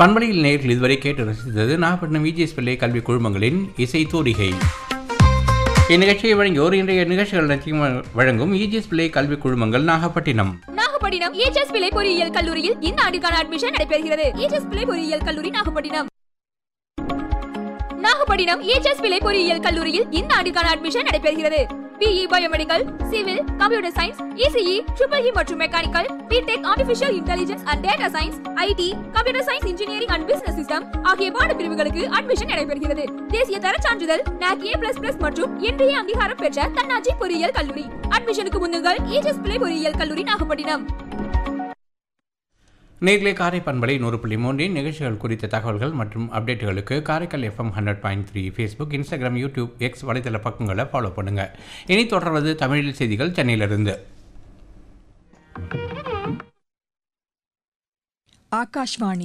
பண்பலையில் நேர்கள் இதுவரை கேட்டு ரசித்தது நாகப்பட்டினம் விஜிஎஸ் பிள்ளை கல்வி குழுமங்களின் இசை தூரிகை இந்நிகழ்ச்சியை வழங்கியோர் இன்றைய நிகழ்ச்சிகள் நிச்சயம் வழங்கும் இஜிஎஸ் பிள்ளை கல்வி குழுமங்கள் நாகப்பட்டினம் நாகப்பட்டினம் ஏஜஸ் பிள்ளை பொறியியல் கல்லூரியில் இந்த ஆண்டுக்கான அட்மிஷன் நடைபெறுகிறது ஏஜஸ் பிள்ளை பொறியியல் கல்லூரி நாகப்பட்டினம் நாகப்பட்டினம் ஏஜஸ் பிள்ளை பொறியியல் கல்லூரியில் இந்த ஆண்டுக்கான அட்மிஷன் நடைபெறுகிறது BE biomedical civil computer science ECE triple E மற்றும் mechanical BTech artificial intelligence and data science IT computer science engineering and business system ஆகிய பாடப்பிரிவுகளுக்கு அட்மிஷன் நடைபெறுகிறது தேசிய தர சான்றிதழ் NAC A++ மற்றும் இன்றைய அங்கீகாரம் பெற்ற தன்னாட்சி பொறியியல் கல்லூரி அட்மிஷனுக்கு முன்னுங்கள் ஏஜஸ் பிள்ளை பொறியியல் கல்லூரி நாகப்பட்டினம் நேர்களை காரை பண்பலை நூறு புள்ளி மூன்றின் நிகழ்ச்சிகள் குறித்த தகவல்கள் மற்றும் அப்டேட்டுகளுக்கு Karaikal FM hundred point three Facebook Instagram YouTube X வலைதள பக்கங்களை ஃபாலோ பண்ணுங்கள் இனி தொடர்வது தமிழில் செய்திகள் சென்னையிலிருந்து ஆகாஷ்வாணி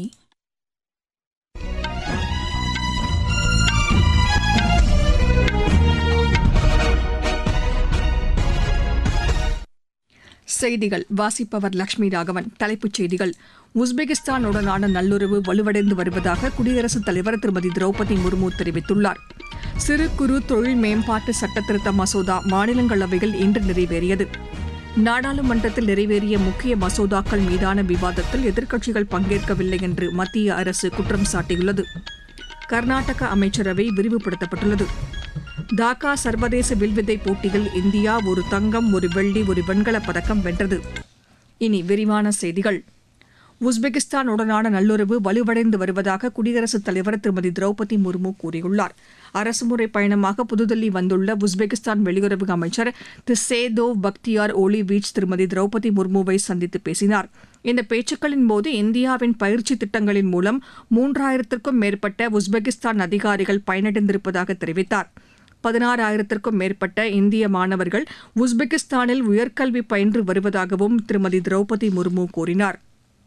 செய்திகள் வாசிப்பவர் லட்சுமி ராகவன் தலைப்புச் செய்திகள் உஸ்பெகிஸ்தானுடனான நல்லுறவு வலுவடைந்து வருவதாக குடியரசுத் தலைவர் திருமதி திரௌபதி முர்மு தெரிவித்துள்ளார் சிறு குறு தொழில் மேம்பாட்டு சட்டத்திருத்த மசோதா மாநிலங்களவையில் இன்று நிறைவேறியது நாடாளுமன்றத்தில் நிறைவேறிய முக்கிய மசோதாக்கள் மீதான விவாதத்தில் எதிர்க்கட்சிகள் பங்கேற்கவில்லை என்று மத்திய அரசு குற்றம் சாட்டியுள்ளது கர்நாடக அமைச்சரவை விரிவுபடுத்தப்பட்டுள்ளது டாக்கா சர்வதேச வில்வித்தை போட்டியில் இந்தியா ஒரு தங்கம் ஒரு வெள்ளி ஒரு வெண்கலப் பதக்கம் வென்றது இனி விரிவான செய்திகள் உஸ்பெகிஸ்தானுடனான நல்லுறவு வலுவடைந்து வருவதாக குடியரசுத் தலைவர் திருமதி திரௌபதி முர்மு கூறியுள்ளார் அரசுமுறை பயணமாக புதுதில்லி வந்துள்ள உஸ்பெகிஸ்தான் வெளியுறவு அமைச்சர் திரு சேதோவ் பக்தியார் ஓலி வீச் திருமதி திரௌபதி முர்முவை சந்தித்து பேசினார் இந்த பேச்சுக்களின் போது இந்தியாவின் பயிற்சி திட்டங்களின் மூலம் மூன்றாயிரத்திற்கும் மேற்பட்ட உஸ்பெகிஸ்தான் அதிகாரிகள் பயனடைந்திருப்பதாக தெரிவித்தார் பதினாறாயிரத்திற்கும் மேற்பட்ட இந்திய மாணவர்கள் உஸ்பெகிஸ்தானில் உயர்கல்வி பயின்று வருவதாகவும் திருமதி திரௌபதி முர்மு கூறினார்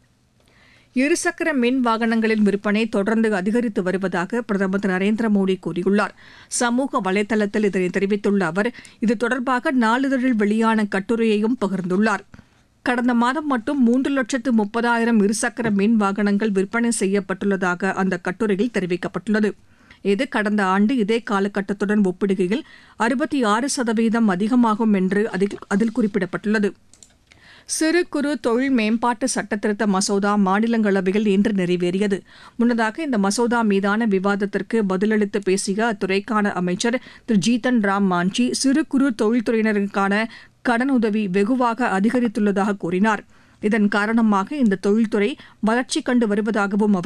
இருசக்கர மின் வாகனங்களின் விற்பனை தொடர்ந்து அதிகரித்து வருவதாக பிரதமர் திரு நரேந்திர மோடி கூறியுள்ளார் சமூக வலைதளத்தில் இதனை தெரிவித்துள்ள அவர் இது தொடர்பாக நாளிதழில் வெளியான கட்டுரையையும் பகிர்ந்துள்ளார் கடந்த மாதம் மட்டும் மூன்று லட்சத்து முப்பதாயிரம் இருசக்கர மின் வாகனங்கள் விற்பனை செய்யப்பட்டுள்ளதாக அந்த கட்டுரையில் தெரிவிக்கப்பட்டுள்ளது இது கடந்த ஆண்டு இதே காலகட்டத்துடன் ஒப்பிடுகையில் அறுபத்தி ஆறு சதவீதம் அதிகமாகும் என்று அதில் அதில் குறிப்பிடப்பட்டுள்ளது சிறு குறு தொழில் மேம்பாட்டு சட்டத்திருத்த மசோதா மாநிலங்களவையில் இன்று நிறைவேறியது முன்னதாக இந்த மசோதா மீதான விவாதத்திற்கு பதிலளித்து பேசிய அத்துறைக்கான அமைச்சர் திரு ஜீதன் ராம் மாஞ்சி சிறு குறு தொழில்துறையினருக்கான கடனுதவி வெகுவாக அதிகரித்துள்ளதாக கூறினார் இதன் காரணமாக இந்த தொழில்துறை வளர்ச்சி கண்டு வருவதாகவும் அவர்